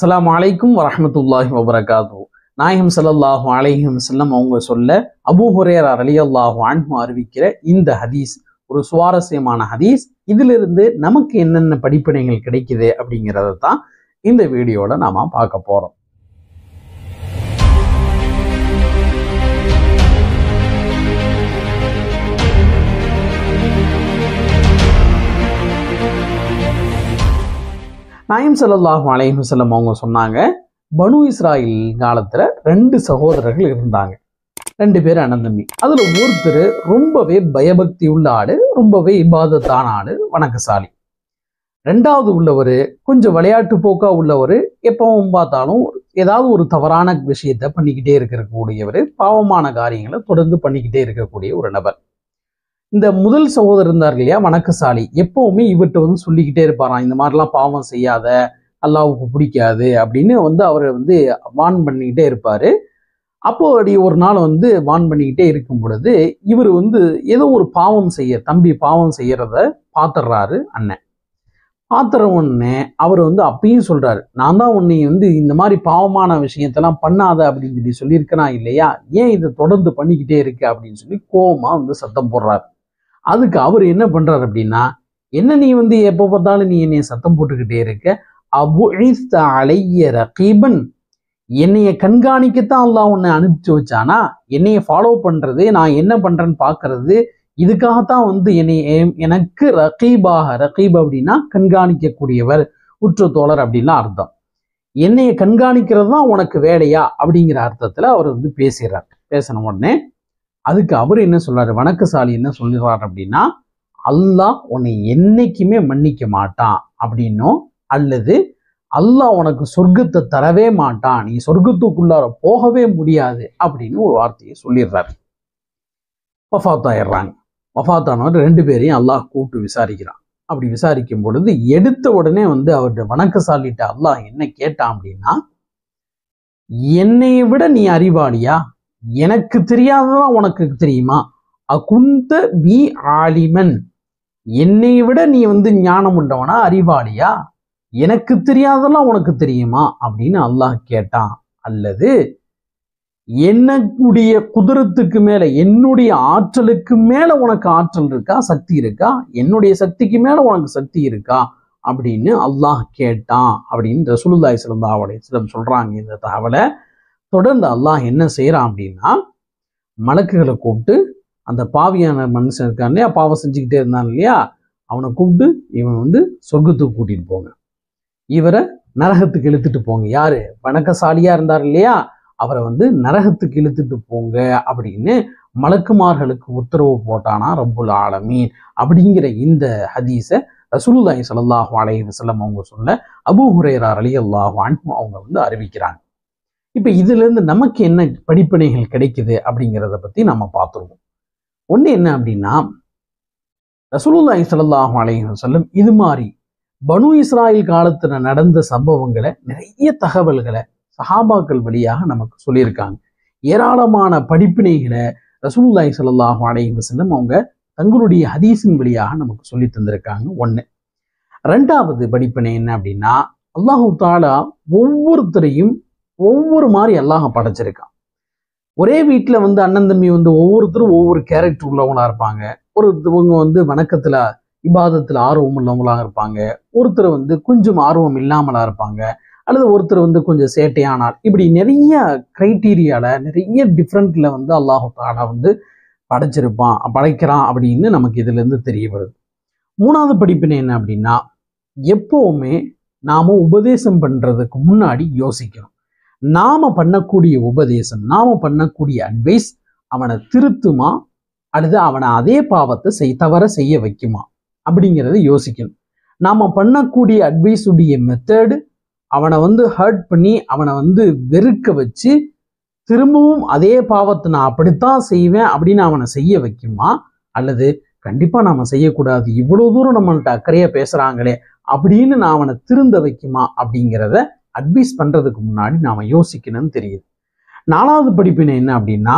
அஸ்ஸலாமு அலைக்கும் வரஹ்மத்துல்லாஹி வபரகாத்து நாயகம் ஸல்லல்லாஹு அலைஹி வஸல்லம் அவங்க சொல்ல அபூ ஹுரேரா ரலியல்லாஹு அன்ஹு அறிவிக்கிற இந்த ஹதீஸ் ஒரு சுவாரஸ்யமான ஹதீஸ் இதிலிருந்து நமக்கு என்னென்ன படிப்பினைகள் கிடைக்குது அப்படிங்கிறத தான் இந்த வீடியோல நாம பார்க்க போறோம் நாயம் ஸல்லல்லாஹு அலைஹி வஸல்லம் அவங்க சொன்னாங்க பனு இஸ்ராயில் காலத்துல ரெண்டு சகோதரர்கள் இருந்தாங்க ரெண்டு பேர் அண்ணன் தம்பி அதுல ஒருத்தர் ரொம்பவே பயபக்தி உள்ள ஆளு ரொம்பவே இபாதத்தான ஆளு வணக்கசாலி ரெண்டாவது உள்ளவர் கொஞ்சம் விளையாட்டு போக்கா உள்ளவர் எப்பவும் பார்த்தாலும் ஏதாவது ஒரு தவறான விஷயத்த பண்ணிக்கிட்டே இருக்கக்கூடியவர் பாவமான காரியங்களை தொடர்ந்து பண்ணிக்கிட்டே இருக்கக்கூடிய ஒரு நபர் இந்த முதல் சகோதரர் இருந்தார் இல்லையா வணக்கசாலி எப்பவுமே இவர்கிட்ட வந்து சொல்லிக்கிட்டே இருப்பாராம் இந்த மாதிரிலாம் பாவம் செய்யாத அல்லாவுக்கு பிடிக்காது அப்படின்னு வந்து அவர் வந்து வான் பண்ணிக்கிட்டே இருப்பாரு அப்போ அப்படி ஒரு நாள் வந்து வான் பண்ணிக்கிட்டே இருக்கும் பொழுது இவர் வந்து ஏதோ ஒரு பாவம் செய்ய தம்பி பாவம் செய்யறத பாத்துடுறாரு அண்ணன் பாத்துற உடனே அவர் வந்து அப்பயும் சொல்றாரு நான் தான் உன்னை வந்து இந்த மாதிரி பாவமான விஷயத்தெல்லாம் பண்ணாத அப்படின்னு சொல்லி சொல்லியிருக்கனா இல்லையா ஏன் இதை தொடர்ந்து பண்ணிக்கிட்டே இருக்கு அப்படின்னு சொல்லி கோவமா வந்து சத்தம் போடுறாரு அதுக்கு அவர் என்ன பண்றாரு அப்படின்னா என்ன நீ வந்து எப்போ பார்த்தாலும் நீ என்னைய சத்தம் போட்டுக்கிட்டே இருக்க அபு அலைய ரகீபன் என்னைய கண்காணிக்கத்தான் அல்லாஹ் உன்னை அனுப்பிச்சு வச்சானா என்னைய ஃபாலோ பண்றது நான் என்ன பண்றேன்னு பார்க்கிறது இதுக்காகத்தான் வந்து என்னை எனக்கு ரகீபாக ரகீப் அப்படின்னா கண்காணிக்கக்கூடியவர் உற்ற தோழர் அப்படின்லாம் அர்த்தம் என்னைய கண்காணிக்கிறது தான் உனக்கு வேலையா அப்படிங்கிற அர்த்தத்துல அவர் வந்து பேசுகிறார் பேசின உடனே அதுக்கு அவர் என்ன சொல்றாரு வணக்கசாலி என்ன சொல்லுறாரு அப்படின்னா அல்லாஹ் உன்னை என்னைக்குமே மன்னிக்க மாட்டான் அப்படின்னும் அல்லது அல்லாஹ் உனக்கு சொர்க்கத்தை தரவே மாட்டான் நீ சொர்க்கத்துக்குள்ளார போகவே முடியாது அப்படின்னு ஒரு வார்த்தையை சொல்லிடுறாரு வஃபாத் ஆயிடுறாங்க வஃபாத்தானவர் ரெண்டு பேரையும் அல்லாஹ் கூப்பிட்டு விசாரிக்கிறான் அப்படி விசாரிக்கும் பொழுது எடுத்த உடனே வந்து அவர்கிட்ட வணக்கசாலிட்ட அல்லாஹ் என்ன கேட்டான் அப்படின்னா என்னை விட நீ அறிவாளியா எனக்கு தெரியாததான் உனக்கு தெரியுமா அகுந்த பி ஆலிமன் என்னை விட நீ வந்து ஞானம் உண்டவனா அறிவாளியா எனக்கு தெரியாதெல்லாம் உனக்கு தெரியுமா அப்படின்னு அல்லாஹ் கேட்டான் அல்லது என்னுடைய குதிரத்துக்கு மேல என்னுடைய ஆற்றலுக்கு மேல உனக்கு ஆற்றல் இருக்கா சக்தி இருக்கா என்னுடைய சக்திக்கு மேல உனக்கு சக்தி இருக்கா அப்படின்னு அல்லாஹ் கேட்டான் அப்படின்னு ரசூலுல்லாஹி ஸல்லல்லாஹு அலைஹி வஸல்லம் சொல்றாங்க இந்த தகவலை தொடர்ந்து அல்லாஹ் என்ன செய்யறான் அப்படின்னா மலக்குகளை கூப்பிட்டு அந்த பாவியான மனுஷன் இருக்கான் இல்லையா பாவம் செஞ்சுக்கிட்டே இருந்தான் இல்லையா அவனை கூப்பிட்டு இவன் வந்து சொர்க்கத்துக்கு கூட்டிட்டு போங்க இவரை நரகத்துக்கு இழுத்துட்டு போங்க யாரு வணக்கசாலியா இருந்தார் இல்லையா அவரை வந்து நரகத்துக்கு இழுத்துட்டு போங்க அப்படின்னு மலக்குமார்களுக்கு உத்தரவு போட்டானா ரப்புல் ஆலமீன் அப்படிங்கிற இந்த ஹதீஸை ரசூலுல்லாஹி ஸல்லல்லாஹு அலைஹி வஸல்லம் அவங்க சொல்ல அபூ ஹுரைரா ரலியல்லாஹு அன்ஹு அவங்க வந்து அறிவிக்கிறாங்க இப்போ இதுல இருந்து நமக்கு என்ன படிப்பினைகள் கிடைக்குது அப்படிங்கிறத பத்தி நம்ம பார்த்துருவோம் ஒண்ணு என்ன அப்படின்னா ரசூலுல்லாஹி ஸல்லல்லாஹு அலைஹி வஸல்லம் இது மாதிரி பனு இஸ்ராயில் காலத்துல நடந்த சம்பவங்களை நிறைய தகவல்களை சஹாபாக்கள் வழியாக நமக்கு சொல்லியிருக்காங்க ஏராளமான படிப்பினைகளை ரசூலுல்லாஹி ஸல்லல்லாஹு அலைஹி வஸல்லம் அவங்க தங்களுடைய ஹதீஸின் வழியாக நமக்கு சொல்லி தந்திருக்காங்க ஒண்ணு ரெண்டாவது படிப்பினை என்ன அப்படின்னா அல்லாஹு தாலா ஒவ்வொருத்தரையும் ஒவ்வொரு மாதிரி அல்லாஹ் படைச்சிருக்கான் ஒரே வீட்டில் வந்து அண்ணன் தம்பி வந்து ஒவ்வொருத்தரும் ஒவ்வொரு கேரக்டர் உள்ளவங்களா இருப்பாங்க ஒருத்தவங்க வந்து வணக்கத்துல இபாதத்துல ஆர்வம் உள்ளவங்களா இருப்பாங்க ஒருத்தர் வந்து கொஞ்சம் ஆர்வம் இல்லாமலா இருப்பாங்க அல்லது ஒருத்தர் வந்து கொஞ்சம் சேட்டையானால் இப்படி நிறைய கிரைட்டீரியால நிறைய டிஃப்ரெண்ட்ல வந்து அல்லாஹு தாலா வந்து படைச்சிருப்பான் படைக்கிறான் அப்படின்னு நமக்கு இதுல இருந்து தெரிய வருது மூணாவது படிப்பினை என்ன அப்படின்னா எப்பவுமே நாம உபதேசம் பண்றதுக்கு முன்னாடி யோசிக்கணும் நாம பண்ணக்கூடிய உபதேசம் நாம பண்ணக்கூடிய அட்வைஸ் அவனை திருத்துமா அல்லது அவனை அதே பாவத்தை செய் தவற செய்ய வைக்குமா அப்படிங்கிறத யோசிக்கணும் நாம பண்ணக்கூடிய அட்வைஸ் உடைய மெத்தடு அவனை வந்து ஹர்ட் பண்ணி அவனை வந்து வெறுக்க வச்சு திரும்பவும் அதே பாவத்தை நான் அப்படித்தான் செய்வேன் அப்படின்னு அவனை செய்ய வைக்குமா அல்லது கண்டிப்பா நாம செய்யக்கூடாது இவ்வளவு தூரம் நம்மள்ட்ட அக்கறையா பேசுறாங்களே அப்படின்னு நான் அவனை திருந்த வைக்குமா அப்படிங்கிறத அட்வைஸ் பண்றதுக்கு முன்னாடி நாம யோசிக்கணும்னு தெரியுது நாலாவது படிப்பினை என்ன அப்படின்னா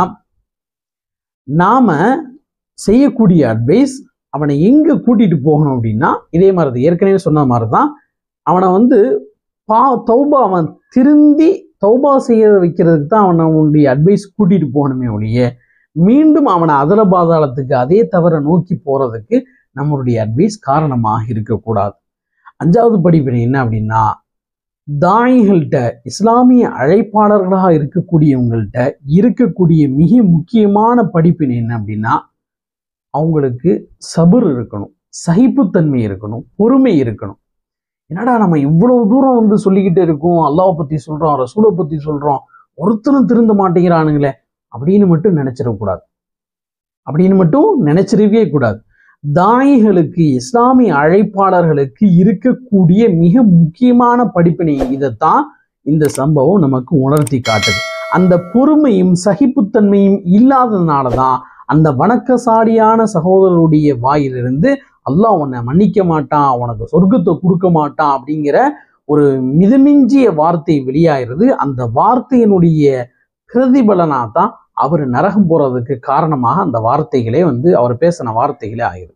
நாம செய்யக்கூடிய அட்வைஸ் அவனை எங்க கூட்டிட்டு போகணும் அப்படின்னா இதே மாதிரி ஏற்கனவே சொன்ன மாதிரி தான் அவனை வந்து பா தௌபா அவன் திருந்தி தௌபா செய்ய வைக்கிறதுக்கு தான் அவனை அவனுடைய அட்வைஸ் கூட்டிட்டு போகணுமே ஒழிய மீண்டும் அவனை அதல பாதாளத்துக்கு அதே தவிர நோக்கி போறதுக்கு நம்மளுடைய அட்வைஸ் காரணமாக இருக்கக்கூடாது அஞ்சாவது படிப்பினை என்ன அப்படின்னா தாயிகள்கிட்ட இஸ்லாமிய அழைப்பாளர்களாக இருக்கக்கூடியவங்கள்ட்ட இருக்கக்கூடிய மிக முக்கியமான படிப்பினை என்ன அப்படின்னா அவங்களுக்கு சபர் இருக்கணும் சகிப்புத்தன்மை இருக்கணும் பொறுமை இருக்கணும் என்னடா நம்ம இவ்வளவு தூரம் வந்து சொல்லிக்கிட்டு இருக்கோம் அல்லாவை பத்தி சொல்றோம் ரசூலை பத்தி சொல்றோம் ஒருத்தரும் திருந்த மாட்டேங்கிறானுங்களே அப்படின்னு மட்டும் நினைச்சிடக்கூடாது அப்படின்னு மட்டும் நினைச்சிடவே கூடாது தாயிகளுக்கு இஸ்லாமிய அழைப்பாளர்களுக்கு இருக்கக்கூடிய மிக முக்கியமான படிப்பினை இதைத்தான் இந்த சம்பவம் நமக்கு உணர்த்தி காட்டுது அந்த பொறுமையும் சகிப்புத்தன்மையும் இல்லாததுனால தான் அந்த வணக்கசாலியான சகோதரருடைய வாயிலிருந்து அல்லாஹ் உன்னை மன்னிக்க மாட்டான் உனக்கு சொர்க்கத்தை கொடுக்க மாட்டான் அப்படிங்கிற ஒரு மிதமிஞ்சிய வார்த்தை வெளியாகிறது அந்த வார்த்தையினுடைய பிரதிபலனா தான் அவர் நரகம் போறதுக்கு காரணமாக அந்த வார்த்தைகளே வந்து அவர் பேசின வார்த்தைகளே ஆயிரும்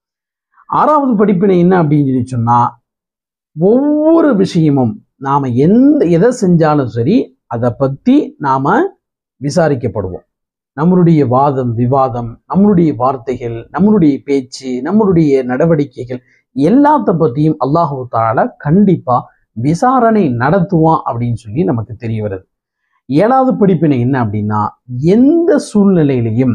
ஆறாவது படிப்பினை என்ன அப்படின்னு சொல்லி சொன்னா ஒவ்வொரு விஷயமும் நாம எந்த எதை செஞ்சாலும் சரி அதை பத்தி நாம விசாரிக்கப்படுவோம் நம்மளுடைய வாதம் விவாதம் நம்மளுடைய வார்த்தைகள் நம்மளுடைய பேச்சு நம்மளுடைய நடவடிக்கைகள் எல்லாத்த பத்தியும் அல்லாஹு தால கண்டிப்பா விசாரணை நடத்துவான் அப்படின்னு சொல்லி நமக்கு தெரிய வருது ஏழாவது படிப்பினை என்ன அப்படின்னா எந்த சூழ்நிலையிலையும்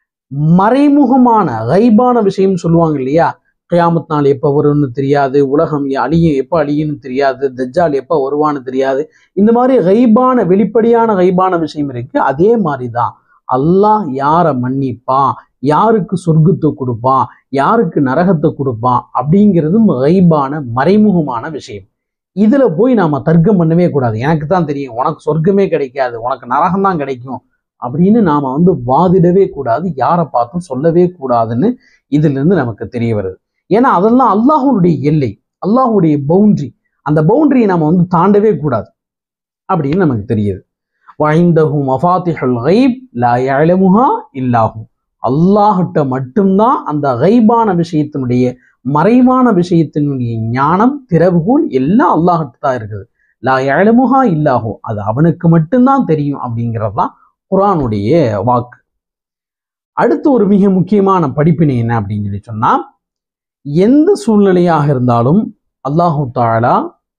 மறைமுகமான கைபான விஷயம் சொல்லுவாங்க இல்லையா கியாமத் நாள் எப்போ வரும்னு தெரியாது உலகம் அழியும் எப்போ அழியும்னு தெரியாது தஜ்ஜால் எப்போ வருவான்னு தெரியாது இந்த மாதிரி கைபான வெளிப்படையான கைபான விஷயம் இருக்கு அதே மாதிரி தான் அல்லாஹ் யாரை மன்னிப்பான் யாருக்கு சொர்க்கத்தை கொடுப்பான் யாருக்கு நரகத்தை கொடுப்பான் அப்படிங்கிறதும் கைபான மறைமுகமான விஷயம் இதுல போய் நாம தர்க்கம் பண்ணவே கூடாது எனக்கு தான் தெரியும் உனக்கு சொர்க்கமே கிடைக்காது உனக்கு நரகம் தான் கிடைக்கும் அப்படின்னு நாம வந்து வாதிடவே கூடாது யாரை பார்த்தும் சொல்லவே கூடாதுன்னு இதுல இருந்து நமக்கு தெரிய வருது ஏன்னா அதெல்லாம் அல்லாஹுடைய எல்லை அல்லாஹுடைய பவுண்டரி அந்த பவுண்டரியை நாம வந்து தாண்டவே கூடாது அப்படின்னு நமக்கு தெரியுது வைந்தஹு மஃபாத்திஹுல் கைப் லா யஅலமுஹா இல்லாஹு அல்லாஹ்கிட்ட மட்டும்தான் அந்த கைபான விஷயத்தினுடைய மறைவான விஷயத்தினுடைய ஞானம் திறவுகோல் எல்லாம் அல்லாஹ்கிட்ட தான் இருக்குது லா யஅலமுஹா இல்லாஹு அது அவனுக்கு மட்டும்தான் தெரியும் அப்படிங்கிறது தான் குரானுடைய வாக்கு அடுத்து ஒரு மிக முக்கியமான படிப்பினை என்ன அப்படின்னு சொல்லி சொன்னா எந்த சூழ்நிலையாக இருந்தாலும் அல்லாஹு தாலா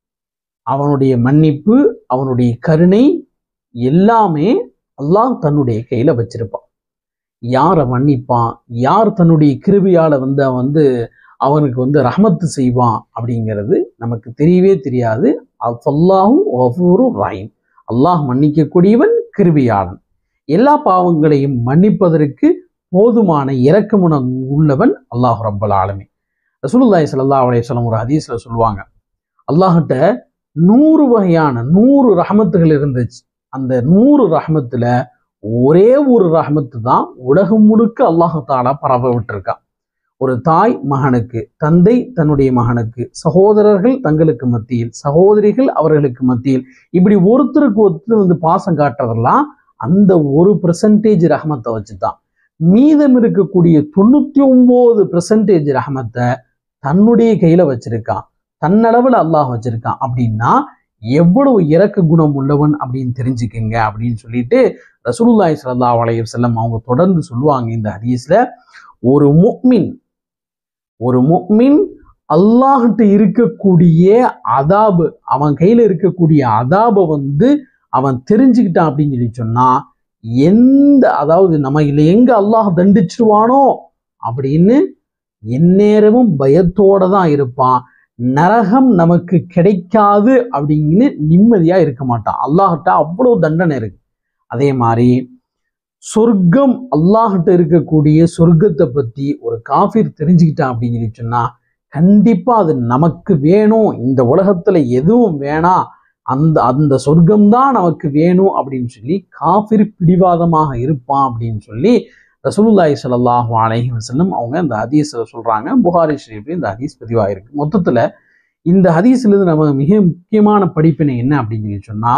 அவனுடைய மன்னிப்பு அவனுடைய கருணை எல்லாமே அல்லாஹ் தன்னுடைய கையில வச்சிருப்பான் யாரை மன்னிப்பான் யார் தன்னுடைய கிருபியால வந்து அவன் வந்து அவனுக்கு வந்து ரஹமத்து செய்வான் அப்படிங்கிறது நமக்கு தெரியவே தெரியாது அல்லாஹு ஒவ்வொரு ராயும் அல்லாஹ் மன்னிக்கக்கூடியவன் கிருபியாளன் எல்லா பாவங்களையும் மன்னிப்பதற்கு போதுமான இரக்கமுணம் உள்ளவன் அல்லாஹ் ரப்பல் ஆலமி ரசூலுல்லாஹி ஸல்லல்லாஹு அலைஹி வஸல்லம் ஒரு ஹதீஸ்ல சொல்லுவாங்க அல்லாஹ்கிட்ட நூறு வகையான நூறு ரஹமத்துகள் இருந்துச்சு அந்த நூறு ரஹமத்துல ஒரே ஒரு ரஹமத்து தான் உலகம் முழுக்க அல்லாஹு தாலா பரவ விட்டுருக்கான் ஒரு தாய் மகனுக்கு தந்தை தன்னுடைய மகனுக்கு சகோதரர்கள் தங்களுக்கு மத்தியில் சகோதரிகள் அவர்களுக்கு மத்தியில் இப்படி ஒருத்தருக்கு ஒருத்தர் வந்து பாசம் காட்டுறதெல்லாம் அந்த ஒரு பெர்சன்டேஜ் ரஹமத்தை வச்சு தான் மீதம் இருக்கக்கூடிய தொண்ணூத்தி ஒன்பது பெர்சன்டேஜ் ரஹமத்தை தன்னுடைய கையில வச்சிருக்கான் தன்னளவுல அல்லாஹ் வச்சிருக்கான் அப்படின்னா எவ்வளவு இறக்க குணம் உள்ளவன் அப்படின்னு தெரிஞ்சுக்கங்க அப்படின்னு சொல்லிட்டு ரசூலுல்லாஹி ஸல்லல்லாஹு அலைஹி வஸல்லம் அவங்க தொடர்ந்து சொல்லுவாங்க இந்த ஹதீஸ்ல ஒரு முக்மின் ஒரு முக்மின் அல்லாஹ்கிட்ட இருக்கக்கூடிய அதாபு அவன் கையில இருக்கக்கூடிய அதாபை வந்து அவன் தெரிஞ்சுக்கிட்டான் அப்படின்னு சொல்லி சொன்னா எந்த அதாவது நம்ம இல்லை எங்க அல்லாஹ் தண்டிச்சிருவானோ அப்படின்னு எந்நேரமும் பயத்தோட தான் இருப்பான் நரகம் நமக்கு கிடைக்காது அப்படின்னு நிம்மதியா இருக்க மாட்டான் அல்லாஹ்கிட்ட அவ்வளவு தண்டனை இருக்கு அதே மாதிரி சொர்க்கம் அல்லாஹ்கிட்ட இருக்கக்கூடிய சொர்க்கத்தை பத்தி ஒரு காஃபிர் தெரிஞ்சுக்கிட்டான் அப்படின்னு சொல்லி சொன்னா கண்டிப்பா அது நமக்கு வேணும் இந்த உலகத்துல எதுவும் வேணாம் அந்த அந்த சொர்க்கம் தான் நமக்கு வேணும் அப்படின்னு சொல்லி காஃபிர் பிடிவாதமாக இருப்பான் அப்படின்னு சொல்லி ரசூலுல்லாஹி ஸல்லல்லாஹு அலைஹி வஸல்லம் அவங்க இந்த ஹதீஸ்ல சொல்றாங்க புகாரி ஷரீஃப்ல இந்த ஹதீஸ் பதிவாயிருக்கு மொத்தத்துல இந்த ஹதீஸ்ல இருந்து நம்ம மிக முக்கியமான படிப்பினை என்ன அப்படின்னு சொல்லி சொன்னா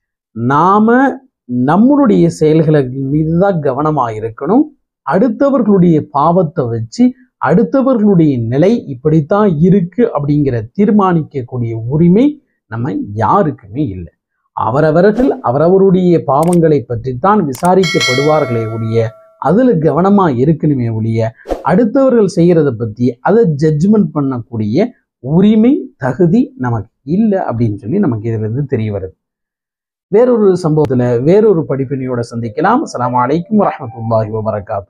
நாம நம்மளுடைய செயல்களின் மீது தான் கவனமா இருக்கணும் அடுத்தவர்களுடைய பாவத்தை வச்சு அடுத்தவர்களுடைய நிலை இப்படித்தான் இருக்கு அப்படிங்கிற தீர்மானிக்கக்கூடிய உரிமை நம்ம யாருக்குமே இல்லை அவரவர்கள் அவரவருடைய பாவங்களை பற்றித்தான் விசாரிக்கப்படுவார்களே ஒழிய அதுல கவனமா இருக்கணுமே ஒழிய அடுத்தவர்கள் செய்யறத பத்தி அதை ஜட்ஜ்மெண்ட் பண்ணக்கூடிய உரிமை தகுதி நமக்கு இல்லை அப்படின்னு சொல்லி நமக்கு இதுல இருந்து தெரிய வருது வேறொரு சம்பவத்துல வேறொரு படிப்பினையோட சந்திக்கலாம் அஸ்ஸலாமு அலைக்கும் வரஹ்மத்துல்லாஹி வபரகாத்து